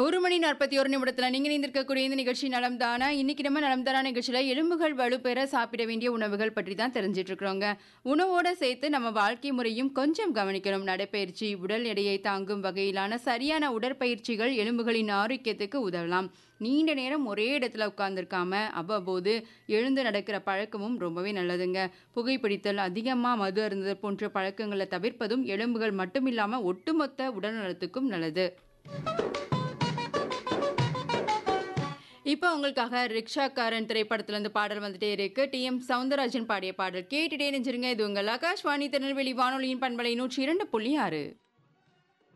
ஒரு மணி நாற்பத்தி ஒரு நிமிடத்துல நீங்க இணைந்திருக்கக்கூடிய இந்த நிகழ்ச்சி நலம் தானா இன்னைக்கு நம்ம நலம் தானா நிகழ்ச்சியில எலும்புகள் வலுப்பெற சாப்பிட வேண்டிய உணவுகள் பற்றி தான் தெரிஞ்சிட்டு இருக்கிறோங்க உணவோட சேர்த்து நம்ம வாழ்க்கை முறையும் கொஞ்சம் கவனிக்கணும் நடைப்பயிற்சி உடல் எடையை தாங்கும் வகையிலான சரியான உடற்பயிற்சிகள் எலும்புகளின் ஆரோக்கியத்துக்கு உதவலாம் நீண்ட நேரம் ஒரே இடத்துல உட்கார்ந்துருக்காம அவ்வப்போது எழுந்து நடக்கிற பழக்கமும் ரொம்பவே நல்லதுங்க புகைப்பிடித்தல் அதிகமாக மது அருந்துதல் போன்ற பழக்கங்களை தவிர்ப்பதும் எலும்புகள் மட்டுமில்லாமல் ஒட்டுமொத்த உடல்நலத்துக்கும் நல்லது இப்போ உங்களுக்காக ரிக்ஷாக்காரன் திரைப்படத்துல இருந்து பாடல் வந்துட்டே இருக்கு டி எம் சவுந்தரராஜன் பாடிய பாடல் கேட்டுட்டே நெஞ்சிருங்க இது உங்கள் ஆகாஷ்வாணி திருநெல்வேலி வானொலியின் பண்பலை நூற்றி இரண்டு புள்ளி ஆறு